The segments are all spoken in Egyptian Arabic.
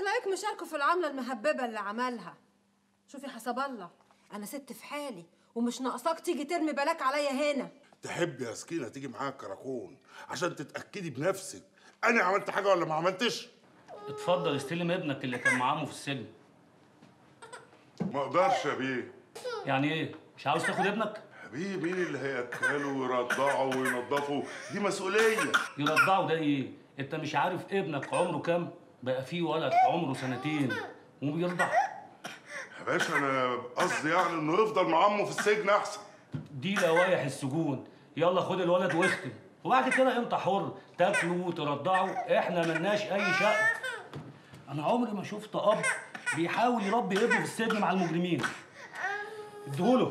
تلاقيك مشاركه في العمله المهببه اللي عملها شوفي حسب الله انا ست في حالي ومش ناقصاك تيجي ترمي بلاك عليا هنا تحب يا سكينه تيجي معايا الكراكون عشان تتاكدي بنفسك انا عملت حاجه ولا ما عملتش اتفضل استلم ابنك اللي كان معاه في السجن ما اقدرش يا بيه يعني ايه مش عاوز تاخد ابنك يا بيه مين اللي هياكله ويرضعه وينضفه دي مسؤوليه يرضعه ده ايه انت مش عارف ابنك عمره كام بقى فيه ولد عمره سنتين وبيرضع يا باشا انا قصدي يعني انه يفضل مع عمه في السجن احسن دي لوايح السجون يلا خد الولد واختم وبعد كده انت حر تاكله وترضعه احنا ملناش اي شأن انا عمري ما شفت اب بيحاول يربي ابنه في السجن مع المجرمين اديهوله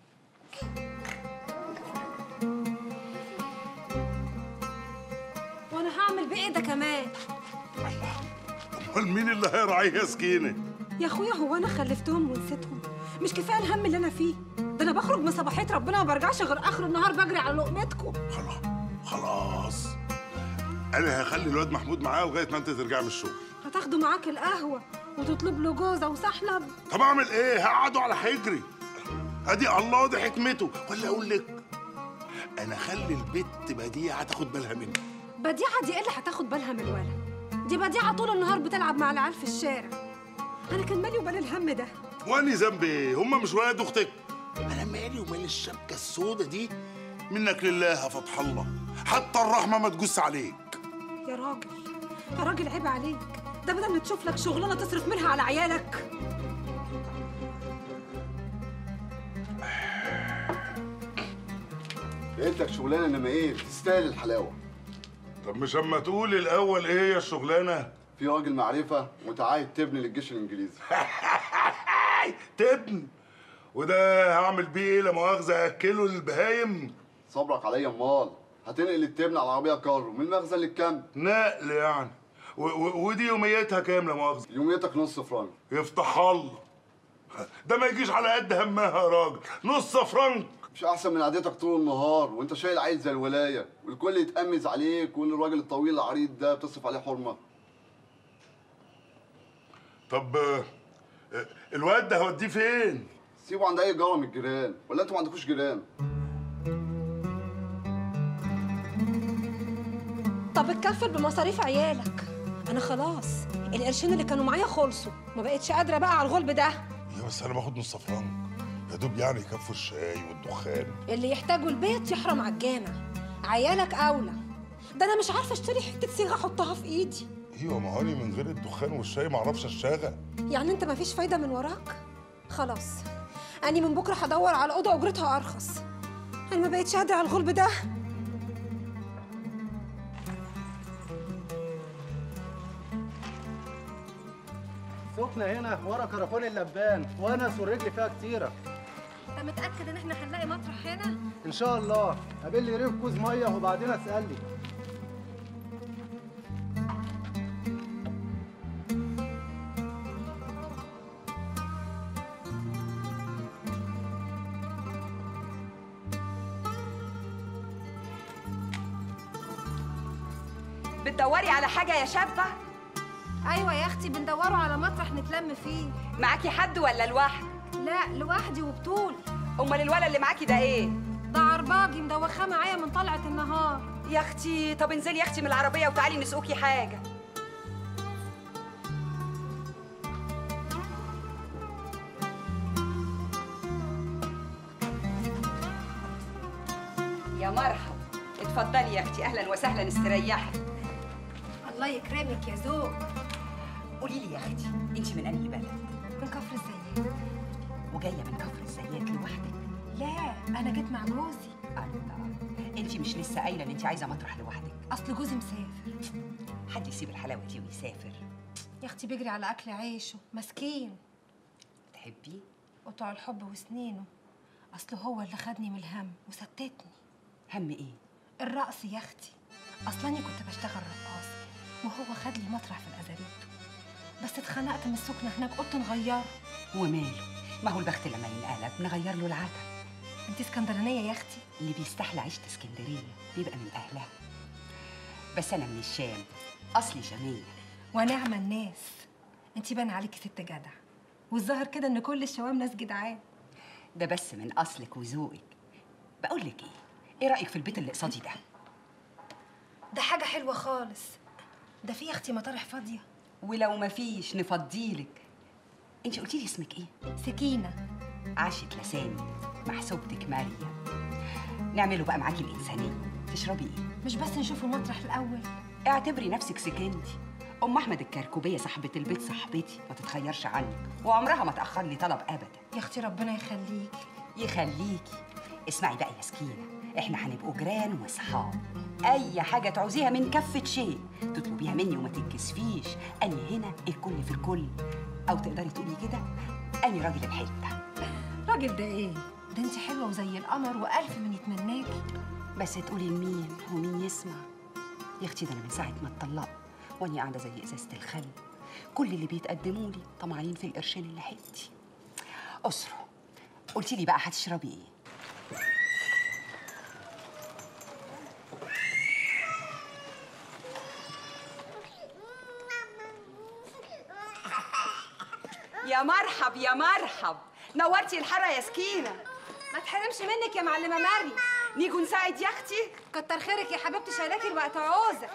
وانا هعمل بايه ده كمان امال مين اللي هيراعيه يا سكينه يا اخويا هو انا خلفتهم ونسيتهم مش كفايه الهم اللي انا فيه ده انا بخرج من صباحيه ربنا وما برجعش غير اخر النهار بجري على لقمتكم خلاص خلاص انا هخلي الواد محمود معايا لغايه ما انت ترجع من الشغل هتاخده معاك القهوه وتطلب له جوزه وسحلب طب اعمل ايه هقعده على حجري ادي الله دي حكمته ولا اقول لك انا اخلي البت بديعه تاخد بالها مني بديعه دي ايه اللي هتاخد بالها من الولد دي بديعه طول النهار بتلعب مع العيال في الشارع انا كان مالي وبال الهم ده واني ذنبي ايه هم مش ولاد اختك انا مالي ومال الشبكه السودة دي منك لله يا فتح الله حتى الرحمه ما تجوز عليك يا راجل يا راجل عيب عليك ده بدل ما تشوف لك شغلانه تصرف منها على عيالك لقيتك شغلانه انما ايه تستاهل الحلاوه طب مش اما تقول الاول ايه هي الشغلانه في راجل معرفه متعايد تبني للجيش الانجليزي تبن وده هعمل بيه ايه لا مؤاخذه اكله للبهايم صبرك عليا امال هتنقل التبن على العربيه كارو من المخزن للكامب نقل يعني و- و- ودي يوميتها كام لا مؤاخذه يوميتك نص فرنك يفتح الله ده ما يجيش على قد همها يا راجل نص فرنك مش احسن من قعدتك طول النهار وانت شايل عيل زي الولايه والكل يتأمز عليك وان الراجل الطويل العريض ده بتصرف عليه حرمه طب آه، آه، الواد ده هوديه فين سيبه عند اي جاره من الجيران ولا انتوا ما عندكوش جيران طب اتكفل بمصاريف عيالك انا خلاص القرشين اللي كانوا معايا خلصوا ما بقتش قادره بقى على الغلب ده يا بس انا باخد نص فرنك يا دوب يعني يكفوا الشاي والدخان اللي يحتاجوا البيت يحرم على الجامع عيالك اولى ده انا مش عارفه اشتري حته صيغه احطها في ايدي ايوه ما هاني من غير الدخان والشاي ما اعرفش اشتغل يعني انت ما فيش فايده من وراك خلاص اني من بكره هدور على اوضه اجرتها ارخص انا ما بقتش قادره على الغلب ده سخنة هنا ورا كراكون اللبان وانس والرجل فيها كتيرة انت متاكد ان احنا هنلاقي مطرح هنا ان شاء الله قابلني ريف كوز مية وبعدين اسألني بتدوري على حاجة يا شابة؟ ايوه يا اختي بندوروا على مطرح نتلم فيه معاكي حد ولا لوحدك؟ لا لوحدي وبطول أمال الولد اللي معاكي ده إيه؟ ده عرباجي مدوخاه معايا من طلعه النهار يا أختي طب انزلي يا أختي من العربية وتعالي نسقوكي حاجة يا مرحب اتفضلي يا أختي أهلا وسهلا استريحي الله يكرمك يا ذوق قولي لي يا أختي أنت من أنهي بلد؟ من كفر الزيات وجاية من كفر الزيات لوحدك؟ لا انا جيت مع جوزي الله انت مش لسه قايله ان انت عايزه مطرح لوحدك اصل جوزي مسافر حد يسيب الحلاوه دي ويسافر يا اختي بيجري على اكل عيشه مسكين تحبيه قطع الحب وسنينه اصل هو اللي خدني من الهم وستتني هم ايه الرقص يا اختي اصلاني كنت بشتغل رقاص وهو خد لي مطرح في الازاريتو بس اتخنقت من السكنه هناك قلت نغيره وماله ما هو البخت لما ينقلب نغير له العاده انت اسكندرانيه يا اختي اللي بيستحلى عيشه اسكندريه بيبقى من اهلها بس انا من الشام اصلي شاميه ونعم الناس انت بان عليكي ست جدع والظاهر كده ان كل الشوام ناس جدعان ده بس من اصلك وذوقك بقول لك ايه ايه رايك في البيت اللي قصادي ده ده حاجه حلوه خالص ده في يا اختي مطارح فاضيه ولو مفيش نفضيلك انت قلتي لي اسمك ايه سكينه عاشت لساني محسوبتك مريم نعمله بقى معاكي الانسانيه تشربي ايه مش بس نشوف المطرح الاول اعتبري نفسك سكنتي ام احمد الكركوبيه صاحبه البيت صاحبتي ما تتخيرش عنك وعمرها ما تاخر لي طلب ابدا يا اختي ربنا يخليكي يخليكي اسمعي بقى يا سكينه احنا هنبقوا جيران واصحاب اي حاجه تعوزيها من كفه شيء تطلبيها مني وما تتكسفيش اني هنا الكل في الكل او تقدري تقولي كده اني راجل الحته راجل ده ايه ده انت حلوه وزي القمر والف من يتمناكي بس تقولي لمين ومين يسمع يا اختي ده انا من ساعه ما اتطلقت واني قاعده زي ازازه الخل كل اللي بيتقدموا لي طمعانين في القرشين اللي حيلتي اسره قلتي لي بقى هتشربي ايه يا مرحب يا مرحب نورتي الحاره يا سكينه ما تحرمش منك يا معلمه مريم نيجوا نساعد يا اختي كتر خيرك يا حبيبتي شايلاكي الوقت عوزه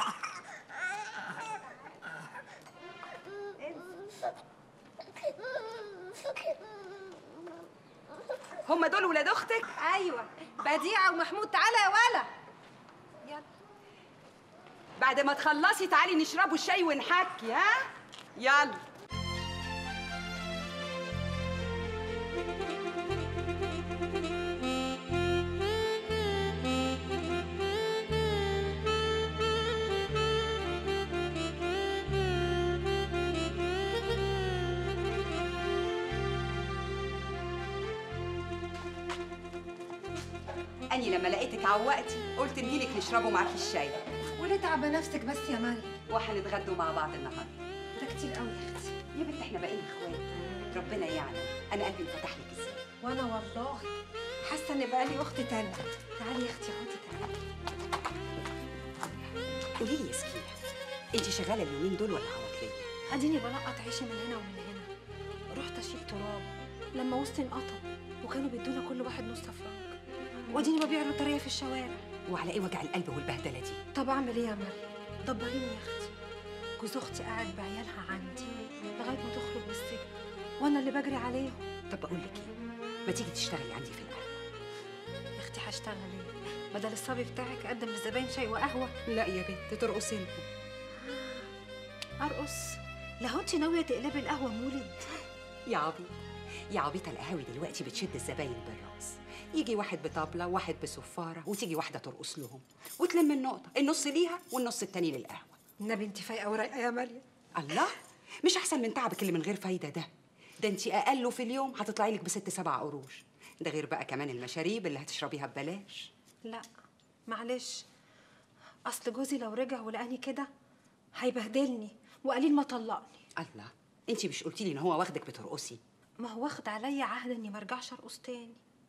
هم دول ولاد اختك ايوه بديعه ومحمود تعالى يا ولا يلا بعد ما تخلصي تعالي نشربوا الشاي ونحكي ها يلا أني لما لقيتك عوقتي قلت نجيلك نشربوا معاكي الشاي وليه تعبى نفسك بس يا مريم وهنتغدوا مع بعض النهارده ده كتير قوي يا اختي يا بنت احنا بقينا اخوات ربنا يعلم انا قلبي انفتح لك ازاي وانا والله حاسه ان بقى لي اخت تانية تعالي يا اختي اقعدي تعالي قولي لي يا سكينه انت شغاله اليومين دول ولا عواطليه اديني بلقط عيش من هنا ومن هنا رحت اشيل تراب لما وسطي انقطع وكانوا بيدونا كل واحد نص فرنك واديني ببيع لوتريه في الشوارع وعلى ايه وجع القلب والبهدله دي طب اعمل ايه يا مريم دبريني يا اختي جوز اختي قاعد بعيالها عندي لغايه ما تخرج من السجن وانا اللي بجري عليهم طب بقول لك ايه ما تيجي تشتغلي عندي في القهوه يا اختي هشتغل ايه بدل الصبي بتاعك اقدم للزباين شاي وقهوه لا يا بنت ترقصي لهم ارقص لهو انت ناويه تقلبي القهوه مولد يا عبيط يا عبيطه القهاوي دلوقتي بتشد الزباين بالراس يجي واحد بطبلة واحد بصفارة وتيجي واحدة ترقص لهم وتلم النقطة النص ليها والنص التاني للقهوة النبي انت فايقه ورايقه يا مريم الله مش أحسن من تعبك اللي من غير فايدة ده ده انت أقله في اليوم هتطلعي لك بست سبع قروش ده غير بقى كمان المشاريب اللي هتشربيها ببلاش لا معلش اصل جوزي لو رجع ولقاني كده هيبهدلني وقليل ما طلقني الله انت مش قلتي لي ان هو واخدك بترقصي ما هو واخد عليا عهد اني ما ارجعش ارقص تاني